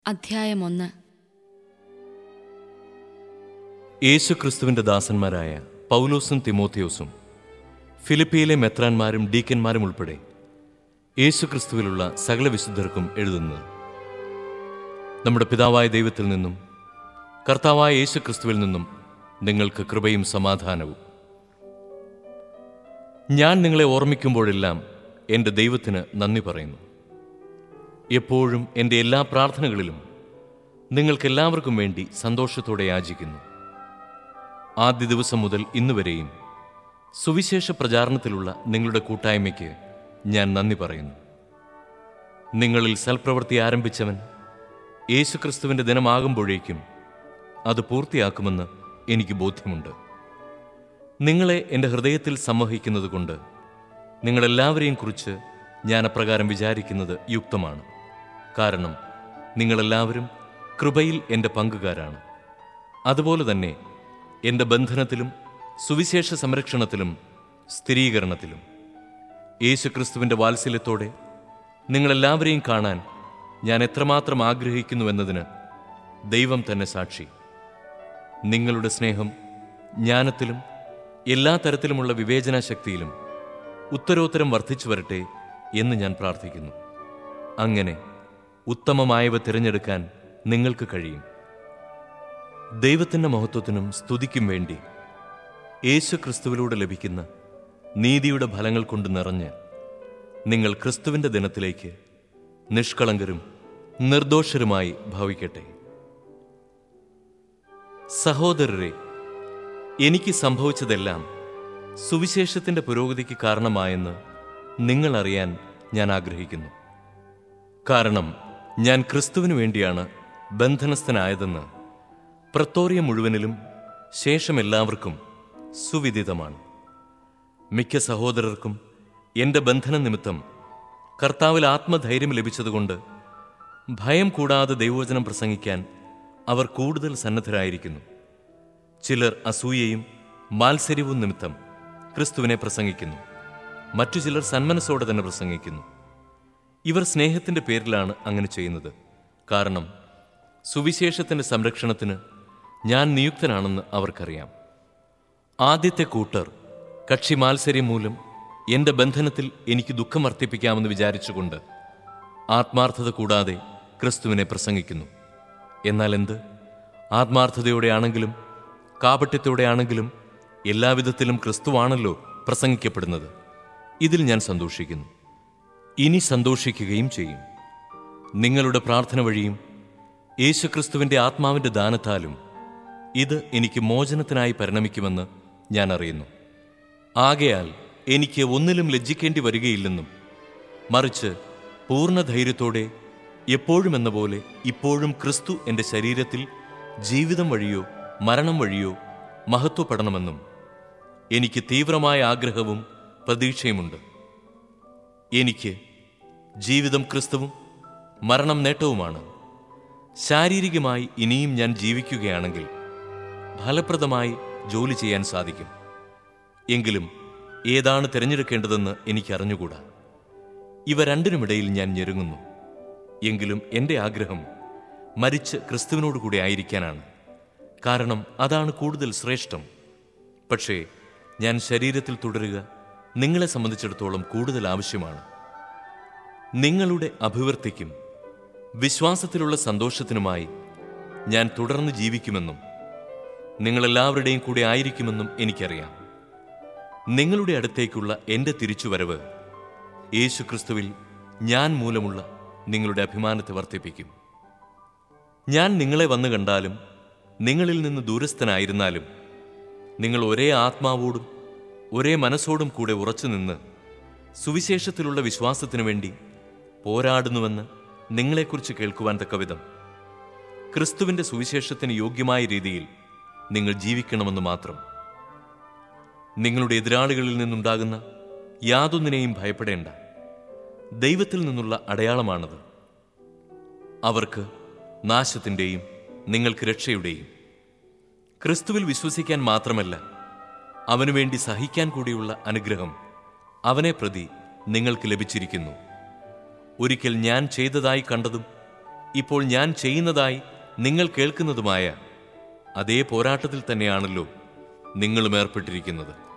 അധ്യായം ഒന്ന് യേശുക്രിസ്തുവിന്റെ ദാസന്മാരായ പൗലോസും തിമോത്തിയോസും ഫിലിപ്പിയിലെ മെത്രാന്മാരും ഡീക്കന്മാരും ഉൾപ്പെടെ യേശുക്രിസ്തുവിലുള്ള സകല വിശുദ്ധർക്കും എഴുതുന്നത് നമ്മുടെ പിതാവായ ദൈവത്തിൽ നിന്നും കർത്താവായ യേശുക്രിസ്തുവിൽ നിന്നും നിങ്ങൾക്ക് കൃപയും സമാധാനവും ഞാൻ നിങ്ങളെ ഓർമ്മിക്കുമ്പോഴെല്ലാം എൻ്റെ ദൈവത്തിന് നന്ദി പറയുന്നു എപ്പോഴും എൻ്റെ എല്ലാ പ്രാർത്ഥനകളിലും നിങ്ങൾക്കെല്ലാവർക്കും വേണ്ടി സന്തോഷത്തോടെ യാചിക്കുന്നു ആദ്യ ദിവസം മുതൽ ഇന്നുവരെയും സുവിശേഷ പ്രചാരണത്തിലുള്ള നിങ്ങളുടെ കൂട്ടായ്മയ്ക്ക് ഞാൻ നന്ദി പറയുന്നു നിങ്ങളിൽ സൽപ്രവൃത്തി ആരംഭിച്ചവൻ യേശുക്രിസ്തുവിൻ്റെ ദിനമാകുമ്പോഴേക്കും അത് പൂർത്തിയാക്കുമെന്ന് എനിക്ക് ബോധ്യമുണ്ട് നിങ്ങളെ എൻ്റെ ഹൃദയത്തിൽ സമ്മോഹിക്കുന്നതുകൊണ്ട് നിങ്ങളെല്ലാവരെയും കുറിച്ച് ഞാൻ അപ്രകാരം വിചാരിക്കുന്നത് യുക്തമാണ് കാരണം നിങ്ങളെല്ലാവരും കൃപയിൽ എൻ്റെ പങ്കുകാരാണ് അതുപോലെ തന്നെ എൻ്റെ ബന്ധനത്തിലും സുവിശേഷ സംരക്ഷണത്തിലും സ്ഥിരീകരണത്തിലും യേശുക്രിസ്തുവിൻ്റെ വാത്സല്യത്തോടെ നിങ്ങളെല്ലാവരെയും കാണാൻ ഞാൻ എത്രമാത്രം ആഗ്രഹിക്കുന്നുവെന്നതിന് ദൈവം തന്നെ സാക്ഷി നിങ്ങളുടെ സ്നേഹം ജ്ഞാനത്തിലും എല്ലാ തരത്തിലുമുള്ള വിവേചന ശക്തിയിലും ഉത്തരോത്തരം വർദ്ധിച്ചു വരട്ടെ എന്ന് ഞാൻ പ്രാർത്ഥിക്കുന്നു അങ്ങനെ ഉത്തമമായവ തിരഞ്ഞെടുക്കാൻ നിങ്ങൾക്ക് കഴിയും ദൈവത്തിൻ്റെ മഹത്വത്തിനും സ്തുതിക്കും വേണ്ടി യേശു ക്രിസ്തുവിലൂടെ ലഭിക്കുന്ന നീതിയുടെ ഫലങ്ങൾ കൊണ്ട് നിറഞ്ഞ് നിങ്ങൾ ക്രിസ്തുവിൻ്റെ ദിനത്തിലേക്ക് നിഷ്കളങ്കരും നിർദോഷരുമായി ഭവിക്കട്ടെ സഹോദരരെ എനിക്ക് സംഭവിച്ചതെല്ലാം സുവിശേഷത്തിൻ്റെ പുരോഗതിക്ക് കാരണമായെന്ന് നിങ്ങൾ അറിയാൻ ഞാൻ ആഗ്രഹിക്കുന്നു കാരണം ഞാൻ ക്രിസ്തുവിനു വേണ്ടിയാണ് ബന്ധനസ്ഥനായതെന്ന് പ്രത്തോറിയ മുഴുവനിലും ശേഷം എല്ലാവർക്കും സുവിദിതമാണ് മിക്ക സഹോദരർക്കും എൻ്റെ ബന്ധന നിമിത്തം കർത്താവിൽ ആത്മധൈര്യം ലഭിച്ചതുകൊണ്ട് ഭയം കൂടാതെ ദൈവവചനം പ്രസംഗിക്കാൻ അവർ കൂടുതൽ സന്നദ്ധരായിരിക്കുന്നു ചിലർ അസൂയയും മാത്സര്യവും നിമിത്തം ക്രിസ്തുവിനെ പ്രസംഗിക്കുന്നു മറ്റു ചിലർ സന്മനസ്സോടെ തന്നെ പ്രസംഗിക്കുന്നു ഇവർ സ്നേഹത്തിന്റെ പേരിലാണ് അങ്ങനെ ചെയ്യുന്നത് കാരണം സുവിശേഷത്തിന്റെ സംരക്ഷണത്തിന് ഞാൻ നിയുക്തനാണെന്ന് അവർക്കറിയാം ആദ്യത്തെ കൂട്ടർ കക്ഷി മാത്സര്യം മൂലം എന്റെ ബന്ധനത്തിൽ എനിക്ക് ദുഃഖം വർദ്ധിപ്പിക്കാമെന്ന് വിചാരിച്ചുകൊണ്ട് ആത്മാർത്ഥത കൂടാതെ ക്രിസ്തുവിനെ പ്രസംഗിക്കുന്നു എന്നാൽ എന്ത് ആത്മാർത്ഥതയോടെയാണെങ്കിലും കാപട്യത്തോടെയാണെങ്കിലും എല്ലാവിധത്തിലും ക്രിസ്തുവാണല്ലോ പ്രസംഗിക്കപ്പെടുന്നത് ഇതിൽ ഞാൻ സന്തോഷിക്കുന്നു ഇനി സന്തോഷിക്കുകയും ചെയ്യും നിങ്ങളുടെ പ്രാർത്ഥന വഴിയും യേശുക്രിസ്തുവിൻ്റെ ആത്മാവിൻ്റെ ദാനത്താലും ഇത് എനിക്ക് മോചനത്തിനായി പരിണമിക്കുമെന്ന് ഞാൻ അറിയുന്നു ആകയാൽ എനിക്ക് ഒന്നിലും ലജ്ജിക്കേണ്ടി വരികയില്ലെന്നും മറിച്ച് പൂർണ്ണ ധൈര്യത്തോടെ എപ്പോഴും എന്ന പോലെ ഇപ്പോഴും ക്രിസ്തു എൻ്റെ ശരീരത്തിൽ ജീവിതം വഴിയോ മരണം വഴിയോ മഹത്വപ്പെടണമെന്നും എനിക്ക് തീവ്രമായ ആഗ്രഹവും പ്രതീക്ഷയുമുണ്ട് എനിക്ക് ജീവിതം ക്രിസ്തുവും മരണം നേട്ടവുമാണ് ശാരീരികമായി ഇനിയും ഞാൻ ജീവിക്കുകയാണെങ്കിൽ ഫലപ്രദമായി ജോലി ചെയ്യാൻ സാധിക്കും എങ്കിലും ഏതാണ് തിരഞ്ഞെടുക്കേണ്ടതെന്ന് എനിക്കറിഞ്ഞുകൂടാ ഇവ രണ്ടിനുമിടയിൽ ഞാൻ ഞെരുങ്ങുന്നു എങ്കിലും എൻ്റെ ആഗ്രഹം മരിച്ച് ക്രിസ്തുവിനോടുകൂടി ആയിരിക്കാനാണ് കാരണം അതാണ് കൂടുതൽ ശ്രേഷ്ഠം പക്ഷേ ഞാൻ ശരീരത്തിൽ തുടരുക നിങ്ങളെ സംബന്ധിച്ചിടത്തോളം കൂടുതൽ ആവശ്യമാണ് നിങ്ങളുടെ അഭിവൃദ്ധിക്കും വിശ്വാസത്തിലുള്ള സന്തോഷത്തിനുമായി ഞാൻ തുടർന്ന് ജീവിക്കുമെന്നും നിങ്ങളെല്ലാവരുടെയും കൂടെ ആയിരിക്കുമെന്നും എനിക്കറിയാം നിങ്ങളുടെ അടുത്തേക്കുള്ള എൻ്റെ തിരിച്ചുവരവ് യേശുക്രിസ്തുവിൽ ഞാൻ മൂലമുള്ള നിങ്ങളുടെ അഭിമാനത്തെ വർദ്ധിപ്പിക്കും ഞാൻ നിങ്ങളെ വന്നു കണ്ടാലും നിങ്ങളിൽ നിന്ന് ദൂരസ്ഥനായിരുന്നാലും നിങ്ങൾ ഒരേ ആത്മാവോടും ഒരേ മനസ്സോടും കൂടെ ഉറച്ചു നിന്ന് സുവിശേഷത്തിലുള്ള വിശ്വാസത്തിനു വേണ്ടി പോരാടുന്നുവെന്ന് നിങ്ങളെക്കുറിച്ച് കേൾക്കുവാൻ തക്കവിധം ക്രിസ്തുവിൻ്റെ സുവിശേഷത്തിന് യോഗ്യമായ രീതിയിൽ നിങ്ങൾ ജീവിക്കണമെന്ന് മാത്രം നിങ്ങളുടെ എതിരാളികളിൽ നിന്നുണ്ടാകുന്ന യാതൊന്നിനെയും ഭയപ്പെടേണ്ട ദൈവത്തിൽ നിന്നുള്ള അടയാളമാണത് അവർക്ക് നാശത്തിൻ്റെയും നിങ്ങൾക്ക് രക്ഷയുടെയും ക്രിസ്തുവിൽ വിശ്വസിക്കാൻ മാത്രമല്ല അവനുവേണ്ടി സഹിക്കാൻ കൂടിയുള്ള അനുഗ്രഹം അവനെ പ്രതി നിങ്ങൾക്ക് ലഭിച്ചിരിക്കുന്നു ഒരിക്കൽ ഞാൻ ചെയ്തതായി കണ്ടതും ഇപ്പോൾ ഞാൻ ചെയ്യുന്നതായി നിങ്ങൾ കേൾക്കുന്നതുമായ അതേ പോരാട്ടത്തിൽ തന്നെയാണല്ലോ നിങ്ങളും ഏർപ്പെട്ടിരിക്കുന്നത്